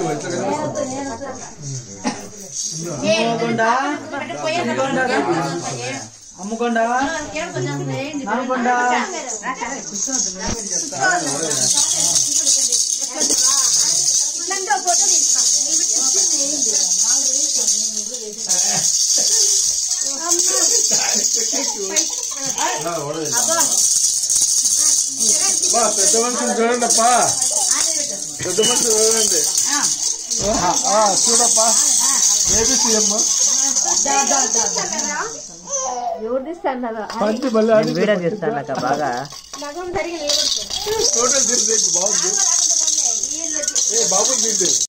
అమ్ముకొండ అమ్ముకొండ నమ్ముకొండ పెద్ద మనిషిని చూడండి అప్పా పెద్ద మనిషి చూడండి ఆ, చూడప్పా ఏబిసి అమ్మ పంచి మళ్ళీ ఆడి వీడియో తీస్తాను నాకు బాగా టోటల్ తిరిగి బాగుంది ఏ బాగుంది